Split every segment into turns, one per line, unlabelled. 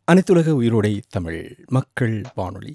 அனைத்துலக உயிரோடை தமிழ் மக்கள் வானொலி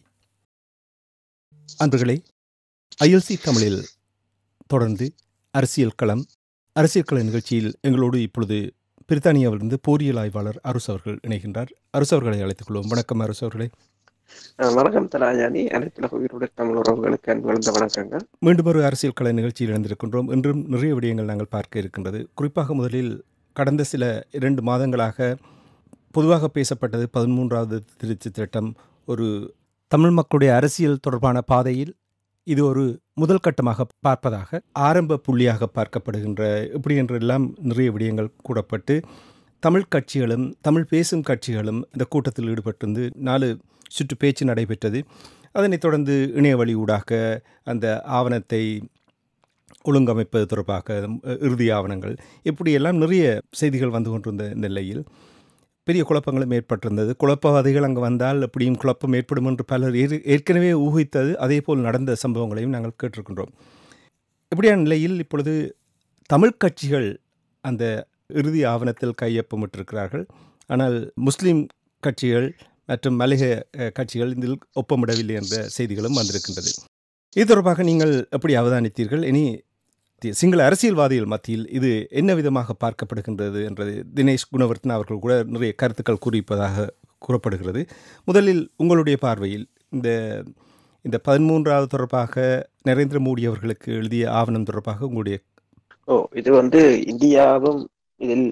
அன்பர்களே ஐஎல்சி தமிழில் தொடர்ந்து அரசியல் களம் அரசியல் கள நிகழ்ச்சியில் எங்களோடு இப்பொழுது பிரித்தானியாவிலிருந்து போரியல் ஆய்வாளர் அரசு அவர்கள் இணைகின்றார் அரசு அவர்களை அழைத்துக் கொள்வோம் வணக்கம் அரசு அவர்களே
அஹ் வணக்கம் தலாஜானி அனைத்துலக உயிரோட தமிழ் உறவுகளுக்கு அன்பு கலந்த வணக்கங்கள்
மீண்டும் ஒரு அரசியல் கள நிகழ்ச்சியில் இணைந்திருக்கின்றோம் இன்றும் நிறைய விடயங்கள் நாங்கள் பார்க்க இருக்கின்றது குறிப்பாக முதலில் கடந்த சில இரண்டு மாதங்களாக பொதுவாக பேசப்பட்டது பதிமூன்றாவது திருச்சி திட்டம் ஒரு தமிழ் மக்களுடைய அரசியல் தொடர்பான பாதையில் இது ஒரு முதல் கட்டமாக பார்ப்பதாக ஆரம்ப புள்ளியாக பார்க்கப்படுகின்ற இப்படி என்றெல்லாம் நிறைய விடயங்கள் கூடப்பட்டு தமிழ் கட்சிகளும் தமிழ் பேசும் கட்சிகளும் இந்த கூட்டத்தில் ஈடுபட்டிருந்து நாலு சுற்று பேச்சு நடைபெற்றது அதனைத் தொடர்ந்து இணைய வழி ஊடாக அந்த ஆவணத்தை ஒழுங்கமைப்பது தொடர்பாக அஹ், இறுதி ஆவணங்கள் இப்படியெல்லாம் நிறைய செய்திகள் வந்து கொண்டிருந்த இந்த நிலையில் பெரிய குழப்பங்களும் ஏற்பட்டிருந்தது குழப்பவாதிகள் அங்கே வந்தால் எப்படியும் குழப்பம் ஏற்படும் என்று பலர் ஏற்- ஏற்கனவே ஊகித்தது அதே போல் நடந்த சம்பவங்களையும் நாங்கள் கேட்டிருக்கின்றோம் இப்படியான நிலையில் இப்பொழுது தமிழ் கட்சிகள் அந்த இறுதி ஆவணத்தில் கையொப்பமிட்டிருக்கிறார்கள் ஆனால் முஸ்லீம் கட்சிகள் மற்றும் மலைய அஹ், கட்சிகள் இதில் ஒப்பமிடவில்லை என்ற செய்திகளும் வந்திருக்கின்றது இது தொடர்பாக நீங்கள் எப்படி அவதானித்தீர்கள் இனி தி- சிங்கள அரசியல்வாதிகள் மத்தியில் இது என்ன விதமாக பார்க்கப்படுகின்றது என்றது தினேஷ் குணவர்த்தன் அவர்கள் கூட நிறைய கருத்துக்கள் கூறியிருப்பதாக கூறப்படுகிறது முதலில் உங்களுடைய பார்வையில் இந்த இந்த பதிமூன்றாவது தொடர்பாக நரேந்திர மோடி அவர்களுக்கு எழுதிய ஆவணம் தொடர்பாக உங்களுடைய
ஓ இது வந்து இந்தியாவும் இதில்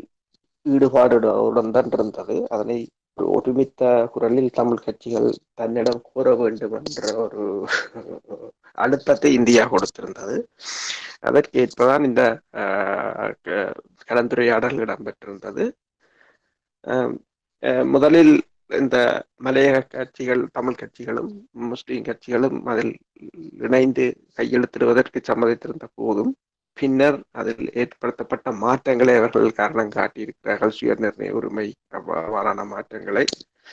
ஈடுபாடுடன் தான் இருந்தது அதனை ஒரு ஒருமித்த குரலில் தமிழ் கட்சிகள் தன்னிடம் கூற வேண்டும் என்ற ஒரு அழுத்தத்தை இந்தியா கொடுத்திருந்தது அதற்கேற்பதான் இந்த ஆஹ், க- கலந்துரையாடல் இடம்பெற்றிருந்தது ஆம், அஹ், முதலில் இந்த மலையக கட்சிகள் தமிழ் கட்சிகளும் முஸ்லிம் கட்சிகளும் அதில் இணைந்து கையெழுத்திடுவதற்கு சம்மதித்திருந்த போதும் பின்னர் அதில் ஏற்படுத்தப்பட்ட மாற்றங்களை அவர்கள் காரணம் காட்டியிருக்கிறார்கள் சுய நிர்ணய உரிமை அவ்வாறான மாற்றங்களை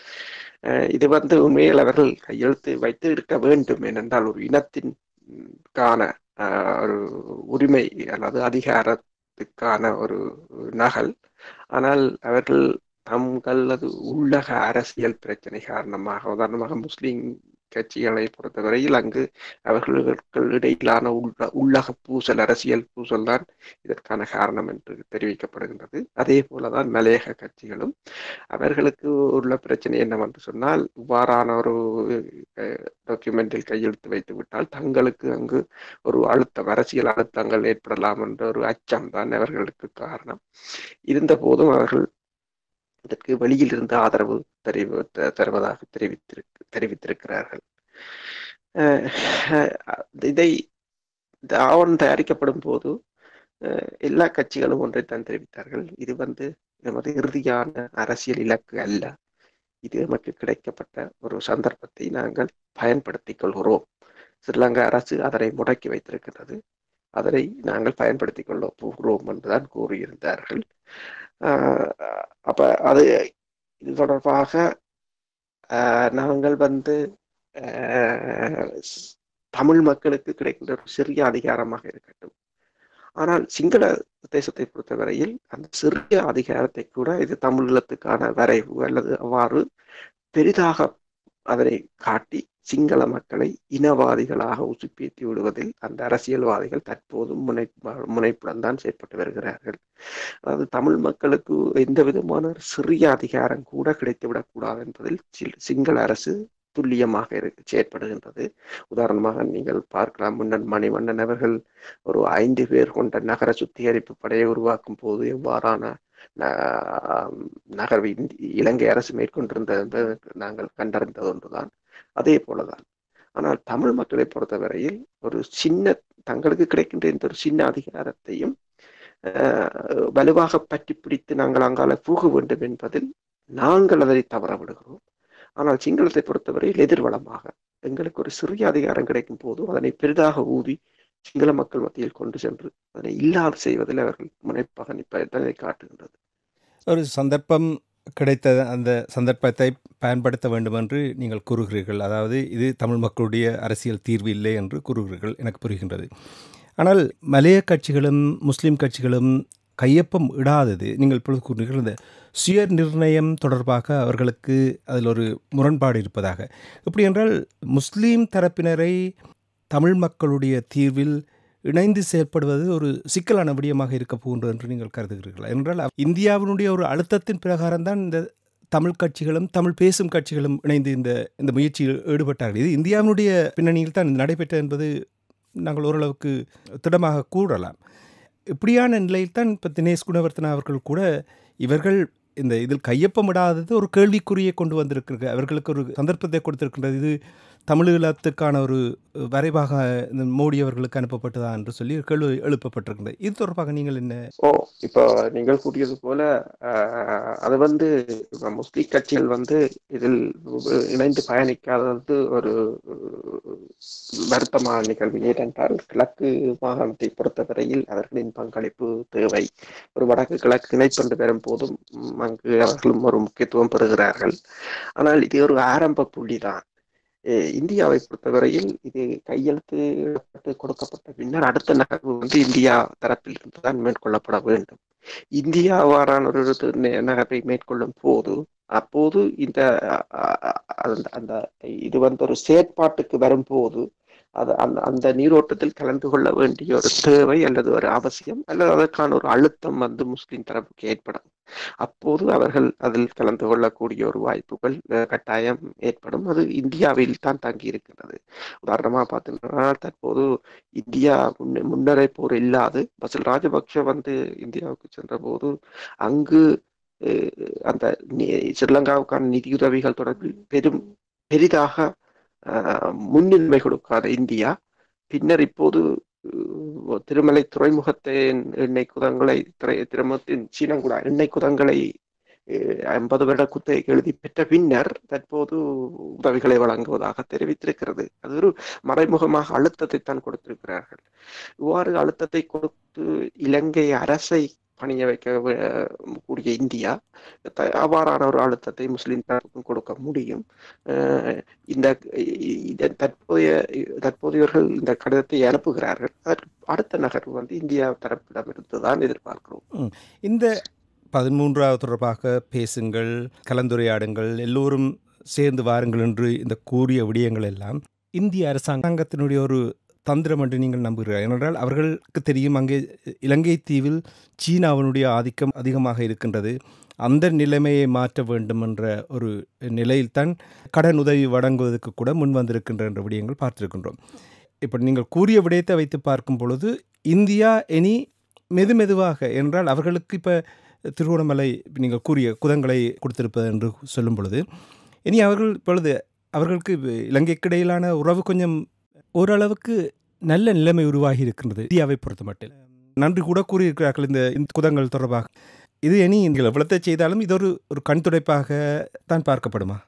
அஹ் இது வந்து உண்மையில் அவர்கள் கையெழுத்து வைத்து இருக்க வேண்டும் ஏனென்றால் ஒரு இனத்தின் ம், கான அஹ், ஒரு உரிமை அல்லது அதிகாரத்துக்கான ஒரு நகல் ஆனால் அவர்கள் தங்களது உள்ளக அரசியல் பிரச்சனை காரணமாக உதாரணமாக முஸ்லிம் கட்சிகளை பொறுத்தவரையில் அங்கு அவர்களுக்கு இடையிலான உள்ள உள்ளக பூசல் அரசியல் பூசல் தான் இதற்கான காரணம் என்று தெரிவிக்கப்படுகின்றது அதே போலதான் மலையக கட்சிகளும் அவர்களுக்கு உள்ள பிரச்சனை என்னவென்று சொன்னால் இவ்வாறான ஒரு டாக்குமெண்டில் கையெழுத்து வைத்து விட்டால் தங்களுக்கு அங்கு ஒரு அழுத்தம் அரசியல் அழுத்தங்கள் ஏற்படலாம் என்ற ஒரு அச்சம் தான் அவர்களுக்கு காரணம் இருந்த போதும் அவர்கள் இதற்கு வெளியில் இருந்து ஆதரவு தெரிவு த- தருவதாக தெரிவித்திருக்கு தெரிவித்திருக்கிறார்கள் அஹ் அஹ் இதை இந்த ஆவணம் தயாரிக்கப்படும் போது அஹ் எல்லா கட்சிகளும் ஒன்றைத்தான் தெரிவித்தார்கள் இது வந்து எமது இறுதியான அரசியல் இலக்கு அல்ல இது நமக்கு கிடைக்கப்பட்ட ஒரு சந்தர்ப்பத்தை நாங்கள் பயன்படுத்திக் கொள்கிறோம் ஸ்ரீலங்கா அரசு அதனை முடக்கி வைத்திருக்கிறது அதனை நாங்கள் பயன்படுத்திக் கொள்ள போகிறோம் என்றுதான் கூறியிருந்தார்கள் ஆஹ் அப்ப அது இது தொடர்பாக ஆஹ் நாங்கள் வந்து ஆஹ் ஸ்- தமிழ் மக்களுக்கு கிடைக்கின்ற ஒரு சிறிய அதிகாரமாக இருக்கட்டும் ஆனால் சிங்கள தேசத்தை பொறுத்தவரையில் அந்த சிறிய அதிகாரத்தை கூட இது தமிழீழத்துக்கான வரைவு அல்லது அவ்வாறு பெரிதாக அதனை காட்டி சிங்கள மக்களை இனவாதிகளாக உசுப்பேற்றி விடுவதில் அந்த அரசியல்வாதிகள் தற்போதும் முனை முனைப்புடன் தான் செயற்பட்டு வருகிறார்கள் அதாவது தமிழ் மக்களுக்கு எந்த விதமான ஒரு சிறிய அதிகாரம் கூட கிடைத்துவிடக் கூடாது என்பதில் சி- சிங்கள அரசு துல்லியமாக இரு- செயற்படுகின்றது உதாரணமாக நீங்கள் பார்க்கலாம் முன்னன் மணிவண்ணன் அவர்கள் ஒரு ஐந்து பேர் கொண்ட நகர சுத்திகரிப்பு படையை உருவாக்கும் போது எவ்வாறான ந- நகர்வு இந்தி- இலங்கை அரசு மேற்கொண்டிருந்தது என்பது நாங்கள் கண்டறிந்தது ஒன்றுதான் அதே போலதான் ஆனால் தமிழ் மக்களை பொறுத்தவரையில் ஒரு சின்ன தங்களுக்கு கிடைக்கின்ற இந்த ஒரு சின்ன அதிகாரத்தையும் ஆஹ், வலுவாக பற்றி பிடித்து நாங்கள் அங்கால போக வேண்டும் என்பதில் நாங்கள் அதை தவற விடுகிறோம் ஆனால் சிங்களத்தை பொறுத்தவரையில் எதிர்வளமாக எங்களுக்கு ஒரு சிறிய அதிகாரம் கிடைக்கும் போது அதனை பெரிதாக ஊதி சிங்கள மக்கள் மத்தியில் கொண்டு சென்று அதனை இல்லாது செய்வதில் அவர்கள் முனைப்பாக நிற்பதை காட்டுகின்றது
ஒரு சந்தர்ப்பம் கிடைத்த அந்த சந்தர்ப்பத்தை பயன்படுத்த வேண்டும் என்று நீங்கள் கூறுகிறீர்கள் அதாவது இது தமிழ் மக்களுடைய அரசியல் தீர்வு இல்லை என்று கூறுகிறீர்கள் எனக்கு புரிகின்றது ஆனால் மலைய கட்சிகளும் முஸ்லீம் கட்சிகளும் கையொப்பம் இடாதது நீங்கள் இப்பொழுது கூறினீர்கள் இந்த சுய நிர்ணயம் தொடர்பாக அவர்களுக்கு அதில் ஒரு முரண்பாடு இருப்பதாக எப்படி என்றால் முஸ்லீம் தரப்பினரை தமிழ் மக்களுடைய தீர்வில் இணைந்து செயற்படுவது ஒரு சிக்கலான விடயமாக இருக்க போகின்றது என்று நீங்கள் கருதுகிறீர்களா என்றால் இந்தியாவினுடைய ஒரு அழுத்தத்தின் பிரகாரம்தான் இந்த தமிழ் கட்சிகளும் தமிழ் பேசும் கட்சிகளும் இணைந்து இந்த இந்த முயற்சியில் ஈடுபட்டார்கள் இது இந்தியாவினுடைய பின்னணியில் தான் இது நடைபெற்றது என்பது நாங்கள் ஓரளவுக்கு திடமாக கூறலாம் இப்படியான நிலையில் தான் இப்போ தினேஷ் குணவர்த்தனா அவர்கள் கூட இவர்கள் இந்த இதில் கையொப்பமிடாதது ஒரு கேள்விக்குறியை கொண்டு வந்திருக்கிறது அவர்களுக்கு ஒரு சந்தர்ப்பத்தை கொடுத்திருக்கின்றது இது தமிழீழத்துக்கான ஒரு வரைவாக இந்த மோடி அவர்களுக்கு அனுப்பப்பட்டதா என்று சொல்லி கேள்வி எழுப்பப்பட்டிருக்கின்றது இது தொடர்பாக நீங்கள் என்ன
ஓ இப்போ நீங்கள் கூறியது போல ஆஹ், அது வந்து இப்ப முஸ்லிம் கட்சிகள் வந்து இதில் இணைந்து பயணிக்காதது ஒரு வருத்தமான நிகழ்வு ஏனென்றால் கிழக்கு மாகாணத்தை பொறுத்தவரையில் அவர்களின் பங்களிப்பு தேவை ஒரு வடக்கு கிழக்கு இணைப்பென்று வரும் போதும் ம், அங்கு அவர்களும் ஒரு முக்கியத்துவம் பெறுகிறார்கள் ஆனால் இது ஒரு ஆரம்ப புள்ளிதான் அஹ் இந்தியாவை பொறுத்தவரையில் இது கையெழுத்து இடப்பட்டு கொடுக்கப்பட்ட பின்னர் அடுத்த நகர்வு வந்து இந்தியா தரப்பில் இருந்து தான் மேற்கொள்ளப்பட வேண்டும் இந்தியா அவ்வாறான ஒரு இது நெ- நகர்வை மேற்கொள்ளும் போது அப்போது இந்த அ- அ- அந்த அந்த இது வந்து ஒரு செயற்பாட்டுக்கு வரும்போது அது அந்த அந்த நீரோட்டத்தில் கலந்து கொள்ள வேண்டிய ஒரு தேவை அல்லது ஒரு அவசியம் அல்லது அதற்கான ஒரு அழுத்தம் வந்து முஸ்லிம் தரப்புக்கு ஏற்படும் அப்போது அவர்கள் அதில் கலந்து கொள்ளக்கூடிய ஒரு வாய்ப்புகள் அஹ், கட்டாயம் ஏற்படும் அது இந்தியாவில் தான் தங்கி இருக்கின்றது உதாரணமா பார்த்தீங்கன்னா தற்போது இந்தியா முன்ன முன்னரை போர் இல்லாது பசில் ராஜபக்ஷ வந்து இந்தியாவுக்கு சென்ற போது அங்கு அஹ், அந்த நி- ஸ்ரீலங்காவுக்கான நிதியுதவிகள் தொடர்பில் பெரும் பெரிதாக அஹ், முன்னுரிமை கொடுக்காத இந்தியா பின்னர் இப்போது அஹ், திருமலை துறைமுகத்தின் எண்ணெய் குதங்களை திரை- திருமத்தின் சீனங்குடா எண்ணெய் குதங்களை அஹ், ஐம்பது வருட குத்தகை எழுதி பெற்ற பின்னர் தற்போது உதவிகளை வழங்குவதாக தெரிவித்திருக்கிறது அது ஒரு மறைமுகமாக அழுத்தத்தை தான் கொடுத்திருக்கிறார்கள் இவ்வாறு அழுத்தத்தை கொடுத்து இலங்கை அரசை பணிய வைக்க வே- கூடிய இந்தியா த- அவ்வாறான ஒரு அழுத்தத்தை முஸ்லிம் தரப்புக்கும் கொடுக்க முடியும் அஹ் இந்த இந்த தற்போதைய தற்போதையவர்கள் இந்த கடிதத்தை அனுப்புகிறார்கள் அதற்கு அடுத்த நகர்வு வந்து இந்தியா தரப்பிடமிருந்து தான் எதிர்பார்க்கிறோம்
இந்த பதிமூன்றாவது தொடர்பாக பேசுங்கள் கலந்துரையாடுங்கள் எல்லோரும் சேர்ந்து வாருங்கள் என்று இந்த கூறிய விடயங்கள் எல்லாம் இந்திய அரசாங்கத்தினுடைய ஒரு தந்திரம் என்று நீங்கள் நம்புகிறீர்கள் ஏனென்றால் அவர்களுக்கு தெரியும் அங்கே இலங்கை தீவில் சீனாவினுடைய ஆதிக்கம் அதிகமாக இருக்கின்றது அந்த நிலைமையை மாற்ற வேண்டும் என்ற ஒரு நிலையில்தான் கடன் உதவி வழங்குவதற்கு கூட முன் வந்திருக்கின்ற என்ற விடயங்கள் பார்த்திருக்கின்றோம் இப்போ நீங்கள் கூறிய விடயத்தை வைத்து பார்க்கும் பொழுது இந்தியா இனி மெது மெதுவாக என்றால் அவர்களுக்கு இப்போ திருவோணமலை நீங்கள் கூறிய குதங்களை கொடுத்திருப்பது என்று சொல்லும் பொழுது இனி அவர்கள் இப்பொழுது அவர்களுக்கு இலங்கைக்கு இடையிலான உறவு கொஞ்சம் ஓரளவுக்கு நல்ல நிலைமை உருவாகி இருக்கின்றது இந்தியாவை பொறுத்த மட்டும் நன்றி கூட கூறியிருக்கிறார்கள் இந்த இந்த குதங்கள் தொடர்பாக இது இனி நீங்கள் எவ்வளத்தை செய்தாலும் இது ஒரு ஒரு கண் துடைப்பாக தான் பார்க்கப்படுமா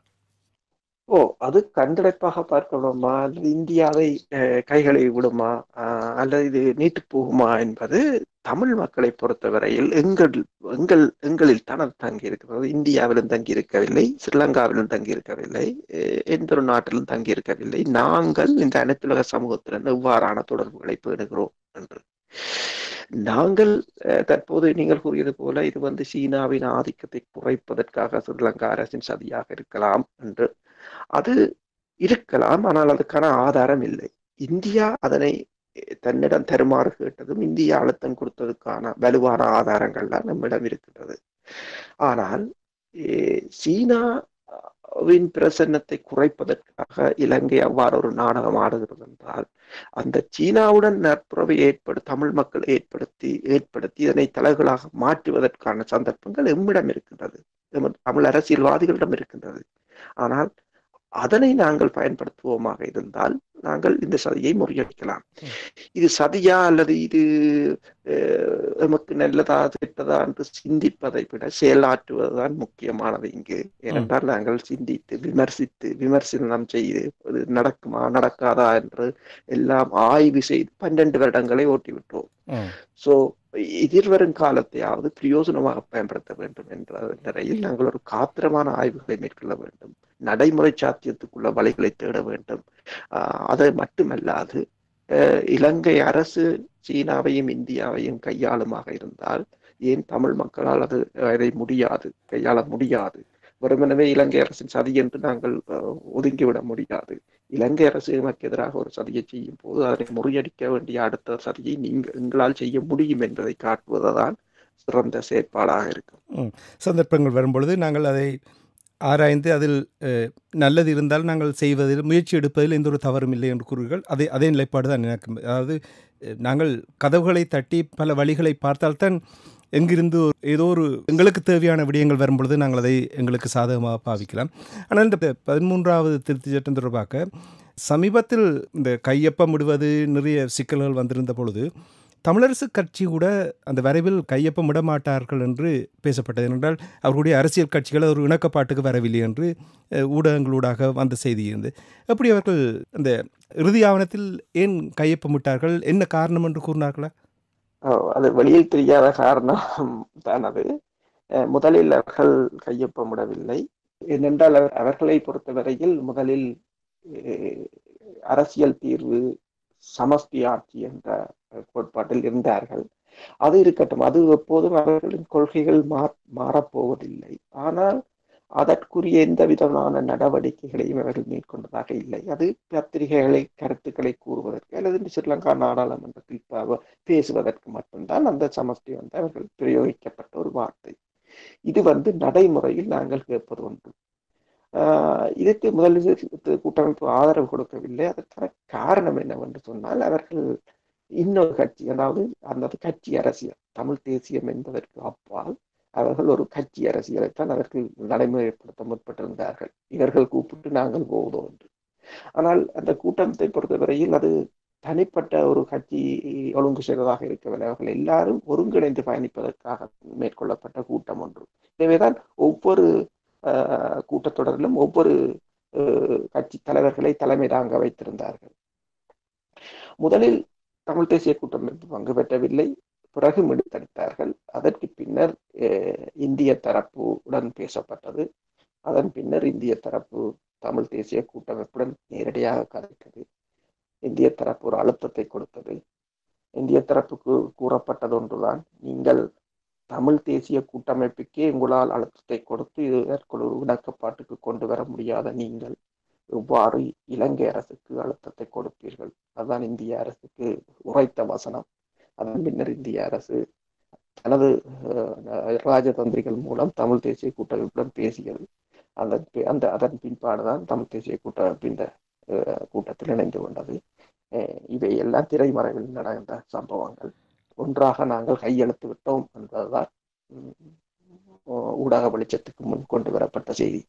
ஓ அது கண்டுடைப்பாக பார்க்கணுமா அல்லது இந்தியாவை அஹ், கைகளை விடுமா அஹ், அல்லது இது நீட்டு போகுமா என்பது தமிழ் மக்களை பொறுத்தவரையில் எங்கள் எங்கள் எங்களில் தான் அது தங்கி இருக்கிறது இந்தியாவிலும் தங்கி இருக்கவில்லை ஸ்ரீலங்காவிலும் தங்கி இருக்கவில்லை அஹ், எந்த ஒரு நாட்டிலும் தங்கி இருக்கவில்லை நாங்கள் இந்த அனைத்துலக சமூகத்துடன் எவ்வாறான தொடர்புகளை பேணுகிறோம் என்று நாங்கள் அஹ், தற்போது நீங்கள் கூறியது போல இது வந்து சீனாவின் ஆதிக்கத்தை குறைப்பதற்காக ஸ்ரீலங்கா அரசின் சதியாக இருக்கலாம் என்று அது இருக்கலாம் ஆனால் அதுக்கான ஆதாரம் இல்லை இந்தியா அதனை தன்னிடம் தருமாறு கேட்டதும் இந்தியா அழுத்தம் கொடுத்ததுக்கான வலுவான ஆதாரங்கள்லாம் நம்மிடம் இருக்கின்றது ஆனால் eh, சீனாவின் பிரசன்னத்தை குறைப்பதற்காக இலங்கை அவ்வாறு ஒரு நாடகம் ஆடுகிறது என்றால் அந்த சீனாவுடன் நட்புறவை ஏற்படு தமிழ் மக்கள் ஏற்படுத்தி ஏற்படுத்தி இதனை தலைகளாக மாற்றுவதற்கான சந்தர்ப்பங்கள் எம்மிடம் இருக்கின்றது எமது தமிழ் அரசியல்வாதிகளிடம் இருக்கின்றது ஆனால் அதனை நாங்கள் பயன்படுத்துவோமாக இருந்தால் நாங்கள் இந்த சதியை முறியடிக்கலாம் இது சதியா அல்லது இது அஹ், எமக்கு நல்லதா கெட்டதா என்று சிந்திப்பதை விட செயலாற்றுவதுதான் முக்கியமானது இங்கு ஏனென்றால் நாங்கள் சிந்தித்து விமர்சித்து விமர்சனம் செய்து இது நடக்குமா நடக்காதா என்று எல்லாம் ஆய்வு செய்து பன்னெண்டு வருடங்களை ஓட்டிவிட்டோம் சோ எதிர்வரும் காலத்தையாவது பிரயோஜனமாக பயன்படுத்த வேண்டும் என்ற நிலையில் நாங்கள் ஒரு காத்திரமான ஆய்வுகளை மேற்கொள்ள வேண்டும் நடைமுறை சாத்தியத்துக்குள்ள வழிகளை தேட வேண்டும் ஆஹ் அது மட்டுமல்லாது அஹ் இலங்கை அரசு சீனாவையும் இந்தியாவையும் கையாளுமாக இருந்தால் ஏன் தமிழ் மக்களால் அது அதை முடியாது கையாள முடியாது வெறுமனவே இலங்கை அரசின் சதி என்று நாங்கள் அஹ், ஒதுங்கிவிட முடியாது இலங்கை அரசு எமக்கு எதிராக ஒரு சதியை செய்யும் போது அதனை முறியடிக்க வேண்டிய அடுத்த சதியை நீங்கள் எங்களால் செய்ய முடியும் என்பதை காட்டுவதுதான் சிறந்த செயற்பாடாக இருக்கும்
சந்தர்ப்பங்கள் வரும்பொழுது நாங்கள் அதை ஆராய்ந்து அதில் அஹ், நல்லது இருந்தால் நாங்கள் செய்வதில் முயற்சி எடுப்பதில் எந்த ஒரு தவறும் இல்லை என்று கூறுகள் அதே அதே நிலைப்பாடு தான் எனக்கு அதாவது அஹ், நாங்கள் கதவுகளை தட்டி பல வழிகளை பார்த்தால்தான் எங்கிருந்து ஒரு- ஏதோ ஒரு எங்களுக்கு தேவையான விடயங்கள் வரும்பொழுது நாங்கள் அதை எங்களுக்கு சாதகமாக பாவிக்கலாம் ஆனால் இந்த ப- பதிமூன்றாவது திருத்தி சட்டம் தொடர்பாக சமீபத்தில் இந்த கையொப்பம் விடுவது நிறைய சிக்கல்கள் வந்திருந்த பொழுது தமிழரசு கட்சி கூட அந்த வரைவில் கையொப்பம் விட மாட்டார்கள் என்று பேசப்பட்டது என்றால் அவர்களுடைய அரசியல் கட்சிகள் ஒரு இணக்கப்பாட்டுக்கு வரவில்லை என்று அஹ், ஊடகங்களூடாக வந்த செய்தி இருந்து எப்படி அவர்கள் அந்த இறுதி ஆவணத்தில் ஏன் கையொப்பமிட்டார்கள் என்ன காரணம் என்று கூறினார்களா
அஹ் அது வெளியில் தெரியாத காரணம் தான் அது அஹ் முதலில் அவர்கள் கையொப்பமிடவில்லை ஏனென்றால் அவர் அவர்களை பொறுத்தவரையில் முதலில் அஹ், அரசியல் தீர்வு சமஷ்டி ஆட்சி என்ற அஹ், கோட்பாட்டில் இருந்தார்கள் அது இருக்கட்டும் அது எப்போதும் அவர்களின் கொள்கைகள் மா மாறப்போவதில்லை ஆனால் அதற்குரிய எந்த விதமான நடவடிக்கைகளையும் அவர்கள் மேற்கொண்டதாக இல்லை அது பத்திரிகைகளை கருத்துக்களை கூறுவதற்கு அல்லது ஸ்ரீலங்கா நாடாளுமன்றத்தில் ப- பேசுவதற்கு மட்டும்தான் அந்த சமஷ்டி வந்து அவர்கள் பிரயோகிக்கப்பட்ட ஒரு வார்த்தை இது வந்து நடைமுறையில் நாங்கள் கேட்பது ஒன்று ஆஹ் இதற்கு முதலீட்டு கூட்டமைப்பு ஆதரவு கொடுக்கவில்லை அதற்கான காரணம் என்னவென்று சொன்னால் அவர்கள் இன்னொரு கட்சி அதாவது அந்த கட்சி அரசியல் தமிழ் தேசியம் என்பதற்கு அப்பால் அவர்கள் ஒரு கட்சி அரசியலைத்தான் அவர்கள் நடைமுறைப்படுத்த முற்பட்டிருந்தார்கள் இவர்கள் கூப்பிட்டு நாங்கள் போவதோ என்று ஆனால் அந்த கூட்டத்தை பொறுத்தவரையில் அது தனிப்பட்ட ஒரு கட்சி ஒழுங்கு செய்வதாக இருக்கவில்லை அவர்கள் எல்லாரும் ஒருங்கிணைந்து பயணிப்பதற்காக மேற்கொள்ளப்பட்ட கூட்டம் ஒன்று எனவேதான் ஒவ்வொரு ஆஹ், கூட்டத்தொடரிலும் ஒவ்வொரு ஆஹ், கட்சி தலைவர்களை தலைமை தாங்க வைத்திருந்தார்கள் முதலில் தமிழ் தேசிய கூட்டமைப்பு பங்கு பெற்றவில்லை பிறகு மிடுத்தடித்தார்கள் அதற்கு பின்னர் அஹ், இந்திய தரப்புடன் பேசப்பட்டது அதன் பின்னர் இந்திய தரப்பு தமிழ் தேசிய கூட்டமைப்புடன் நேரடியாக கதைத்தது இந்திய தரப்பு ஒரு அழுத்தத்தை கொடுத்தது இந்திய தரப்புக்கு கூறப்பட்டது ஒன்றுதான் நீங்கள் தமிழ் தேசிய கூட்டமைப்புக்கே உங்களால் அழுத்தத்தை கொடுத்து இதற்குள் ஒரு இணக்கப்பாட்டுக்கு கொண்டு வர முடியாத நீங்கள் எவ்வாறு இலங்கை அரசுக்கு அழுத்தத்தை கொடுப்பீர்கள் அதுதான் இந்திய அரசுக்கு உரைத்த வசனம் அதன் பின்னர் இந்திய அரசு தனது அஹ், ராஜதந்திரிகள் மூலம் தமிழ் தேசிய கூட்டமைப்புடன் பேசியது அந்த பே- அந்த அதன் பின்பாடுதான் தமிழ் தேசிய கூட்டமைப்பு இந்த அஹ், கூட்டத்தில் இணைந்து கொண்டது அஹ், இவை எல்லாம் திரைமறைவில் நடந்த சம்பவங்கள் ஒன்றாக நாங்கள் கையெழுத்து விட்டோம் என்பதுதான் உம், ஊடக வெளிச்சத்துக்கு முன் கொண்டு வரப்பட்ட செய்தி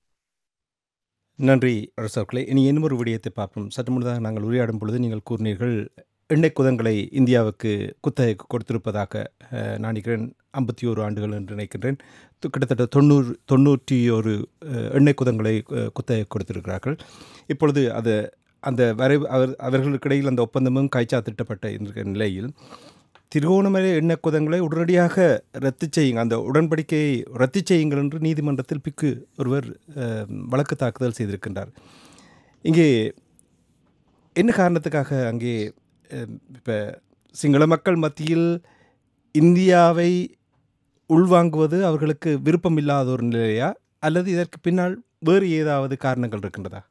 நன்றி அரசு அவர்களே இனி இன்னும் ஒரு விடயத்தை பார்ப்போம் சற்று முன்னதாக நாங்கள் உரையாடும் பொழுது நீங்கள் கூறினீர்கள் எண்ணெய் குதங்களை இந்தியாவுக்கு குத்தகைக்கு கொடுத்திருப்பதாக அஹ், நான் நினைக்கிறேன் ஐம்பத்தி ஓரு ஆண்டுகள் என்று நினைக்கின்றேன் து- கிட்டத்தட்ட தொண்ணூறு தொண்ணூற்றி ஒரு அஹ், எண்ணெய் குதங்களை அஹ், குத்தகை கொடுத்திருக்கிறார்கள் இப்பொழுது அது அந்த வரைவு அவர் அவர்களுக்கிடையில் அந்த ஒப்பந்தமும் கைச்சாத்திட்டப்பட்ட இருக்கிற நிலையில் திருகோணமலை எண்ணெய் குதங்களை உடனடியாக ரத்து செய்யுங்க அந்த உடன்படிக்கையை ரத்து செய்யுங்கள் என்று நீதிமன்றத்தில் பிக்கு ஒருவர் அஹ், வழக்கு தாக்குதல் செய்திருக்கின்றார் இங்கே என்ன காரணத்துக்காக அங்கே இப்போ சிங்கள மக்கள் மத்தியில் இந்தியாவை உள்வாங்குவது அவர்களுக்கு விருப்பம் இல்லாத ஒரு நிலையா அல்லது இதற்கு பின்னால் வேறு ஏதாவது காரணங்கள் இருக்கின்றதா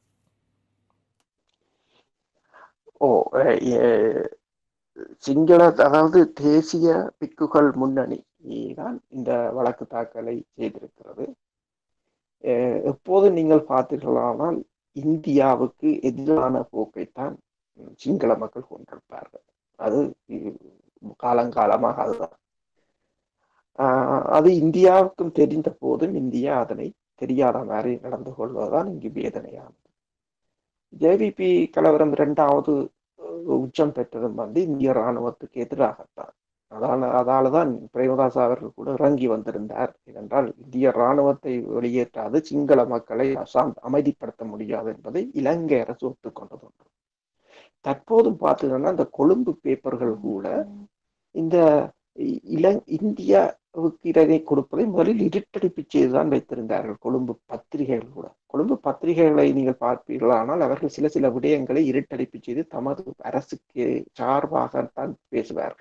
ஓ அஹ், எ- சிங்கள அதாவது தேசிய பிக்குகள் முன்னணி தான் இந்த வழக்கு தாக்கலை செய்திருக்கிறது அஹ், எப்போது நீங்கள் பார்த்தீர்களானால் இந்தியாவுக்கு எதிரான போக்கைத்தான் ம், சிங்கள மக்கள் கொண்டிருப்பார்கள் அது இ- காலங்காலமாக அதுதான் ஆஹ், அது இந்தியாவுக்கும் தெரிந்த போதும் இந்தியா அதனை தெரியாத மாதிரி நடந்து கொள்வதுதான் இங்கு வேதனையானது ஜேவிபி கலவரம் இரண்டாவது அஹ், உச்சம் பெற்றதும் வந்து இந்திய இராணுவத்துக்கு எதிராகத்தான் அதால அதால தான் பிரேமதாஸ் அவர்கள் கூட இறங்கி வந்திருந்தார் ஏனென்றால் இந்திய இராணுவத்தை வெளியேற்றாது சிங்கள மக்களை அசாம் அமைதிப்படுத்த முடியாது என்பதை இலங்கை அரசு ஒத்துக்கொண்டது ஒன்று தற்போதும் பார்த்தீங்கன்னா இந்த கொழும்பு பேப்பர்கள் கூட இந்த இ- இலங் இந்தியாவுக்கு இதனை கொடுப்பதை முதலில் இருட்டடிப்பு செய்துதான் வைத்திருந்தார்கள் கொழும்பு பத்திரிகைகள் கூட கொழும்பு பத்திரிகைகளை நீங்கள் பார்ப்பீர்களானால் அவர்கள் சில சில விடயங்களை இருட்டடிப்பு செய்து தமது அரசுக்கு சார்பாகத்தான் பேசுவார்கள்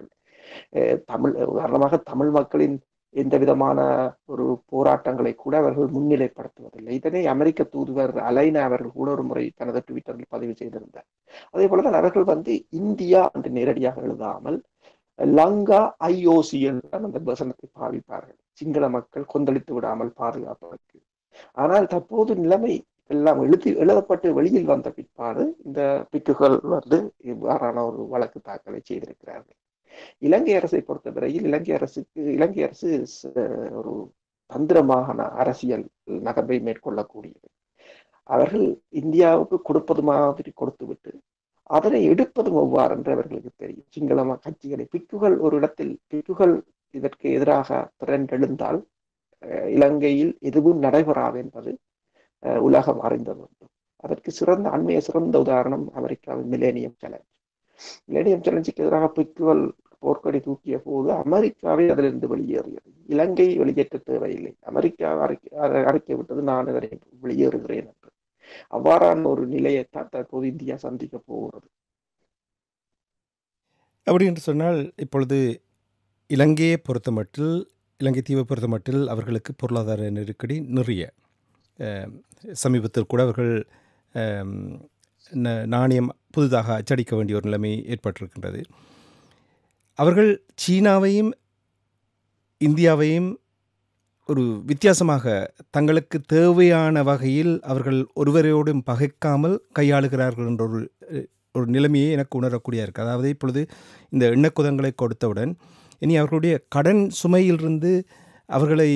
அஹ் தமிழ் உதாரணமாக தமிழ் மக்களின் எந்த விதமான ஒரு போராட்டங்களை கூட அவர்கள் முன்னிலைப்படுத்துவதில்லை இதனை அமெரிக்க தூதுவர் அலைனா அவர்கள் கூட ஒரு முறை தனது ட்விட்டரில் பதிவு செய்திருந்தார் அதே போலதான் அவர்கள் வந்து இந்தியா என்று நேரடியாக எழுதாமல் லங்கா ஐஓசி என்று அந்த வசனத்தை பாவிப்பார்கள் சிங்கள மக்கள் கொந்தளித்து விடாமல் பாதுகாப்பதற்கு ஆனால் தற்போது நிலைமை எல்லாம் எழுதி எழுதப்பட்டு வெளியில் வந்த பிற்பாடு இந்த பிக்குகள் வந்து இவ்வாறான ஒரு வழக்கு தாக்கலை செய்திருக்கிறார்கள் இலங்கை அரசை பொறுத்தவரையில் இலங்கை அரசுக்கு இலங்கை அரசு ஒரு தந்திரமான அரசியல் நகர்வை மேற்கொள்ளக்கூடியது அவர்கள் இந்தியாவுக்கு கொடுப்பது மாதிரி கொடுத்துவிட்டு அதனை எடுப்பதும் எவ்வாறு என்று அவர்களுக்கு தெரியும் சிங்கள கட்சிகளை பிக்குகள் ஒரு இடத்தில் பிக்குகள் இதற்கு எதிராக திரண்டெழுந்தால் இலங்கையில் எதுவும் நடைபெறாது என்பது உலகம் அறிந்தது அதற்கு சிறந்த அண்மைய சிறந்த உதாரணம் அமெரிக்காவின் மிலேனியம் சேலஞ்ச் மிலேனியம் சேலஞ்சுக்கு எதிராக பிக்குகள் போர்க்கொடி தூக்கிய போது அமெரிக்காவே அதிலிருந்து வெளியேறியது இலங்கை வெளியேற்ற தேவையில்லை அமெரிக்கா அறிக்கை அறிக்கை விட்டது நான் அதனை வெளியேறுகிறேன் என்று அவ்வாறான ஒரு நிலையைத்தான் தற்போது இந்தியா சந்திக்க போகிறது
அப்படி என்று சொன்னால் இப்பொழுது இலங்கையை பொறுத்தமட்டில் இலங்கை தீவை பொறுத்தமட்டில் அவர்களுக்கு பொருளாதார நெருக்கடி நிறைய சமீபத்தில் கூட அவர்கள் நாணயம் புதிதாக அச்சடிக்க வேண்டிய ஒரு நிலைமை ஏற்பட்டிருக்கின்றது அவர்கள் சீனாவையும் இந்தியாவையும் ஒரு வித்தியாசமாக தங்களுக்கு தேவையான வகையில் அவர்கள் ஒருவரோடும் பகைக்காமல் கையாளுகிறார்கள் என்ற ஒரு ஒரு நிலைமையை எனக்கு உணரக்கூடிய இருக்குது அதாவது இப்பொழுது இந்த எண்ணக்குதங்களை கொடுத்தவுடன் இனி அவர்களுடைய கடன் சுமையிலிருந்து அவர்களை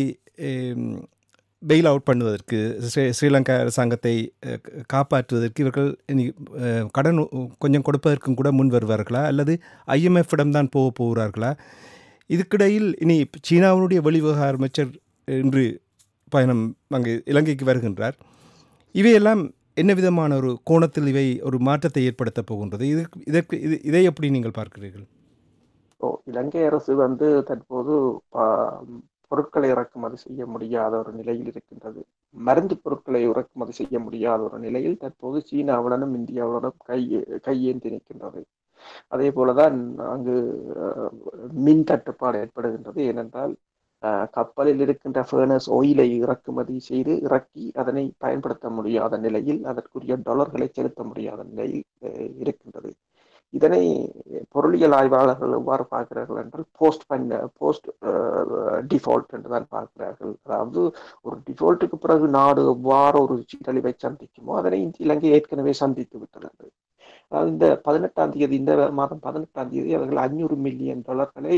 பெயில் அவுட் பண்ணுவதற்கு ஸ்ரீ ஸ்ரீலங்கா அரசாங்கத்தை காப்பாற்றுவதற்கு இவர்கள் இனி கடன் கொஞ்சம் கொடுப்பதற்கும் கூட முன் வருவார்களா அல்லது ஐஎம்எஃப்பிடம் தான் போக போகிறார்களா இதுக்கிடையில் இனி சீனாவினுடைய வெளிவிவகார அமைச்சர் இன்று பயணம் அங்கே இலங்கைக்கு வருகின்றார் இவையெல்லாம் என்ன விதமான ஒரு கோணத்தில் இவை ஒரு மாற்றத்தை ஏற்படுத்த போகின்றது இதற்கு இதற்கு இது இதை எப்படி நீங்கள் பார்க்கிறீர்கள்
ஓ இலங்கை அரசு வந்து தற்போது பொருட்களை இறக்குமதி செய்ய முடியாத ஒரு நிலையில் இருக்கின்றது மருந்து பொருட்களை இறக்குமதி செய்ய முடியாத ஒரு நிலையில் தற்போது சீனாவுடனும் இந்தியாவுடனும் கை கையேந்தி நிற்கின்றது அதே போலதான் அங்கு மின் தட்டுப்பாடு ஏற்படுகின்றது ஏனென்றால் கப்பலில் இருக்கின்ற ஃபேர்னஸ் ஒயிலை இறக்குமதி செய்து இறக்கி அதனை பயன்படுத்த முடியாத நிலையில் அதற்குரிய டாலர்களை செலுத்த முடியாத நிலையில் இருக்கின்றது இதனை பொருளியல் ஆய்வாளர்கள் எவ்வாறு பார்க்கிறார்கள் என்றால் போஸ்ட் பண்ண போஸ்ட் டிஃபால்ட் என்று தான் பார்க்கிறார்கள் அதாவது ஒரு டிஃபால்ட்டுக்கு பிறகு நாடு எவ்வாறு ஒரு சீரழிவை சந்திக்குமோ அதனை இலங்கை ஏற்கனவே சந்தித்து விட்டது அதாவது இந்த பதினெட்டாம் தேதி இந்த மாதம் பதினெட்டாம் தேதி அவர்கள் அஞ்சூறு மில்லியன் டாலர்களை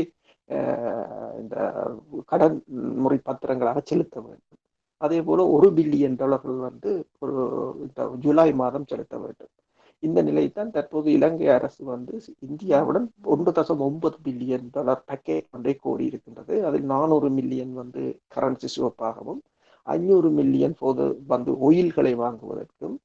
இந்த கடன் முறை பத்திரங்களாக செலுத்த வேண்டும் அதே போல ஒரு பில்லியன் டாலர்கள் வந்து ஒரு இந்த ஜூலை மாதம் செலுத்த வேண்டும் இந்த நிலைத்தான் தற்போது இலங்கை அரசு வந்து இந்தியாவுடன் ஒன்று தசம் ஒன்பது பில்லியன் டாலர் பேக்கேஜ் ஒன்றை கோரி இருக்கின்றது அதில் நானூறு மில்லியன் வந்து கரன்சி சிவப்பாகவும் ஐநூறு மில்லியன் போது வந்து ஒயில்களை வாங்குவதற்கும்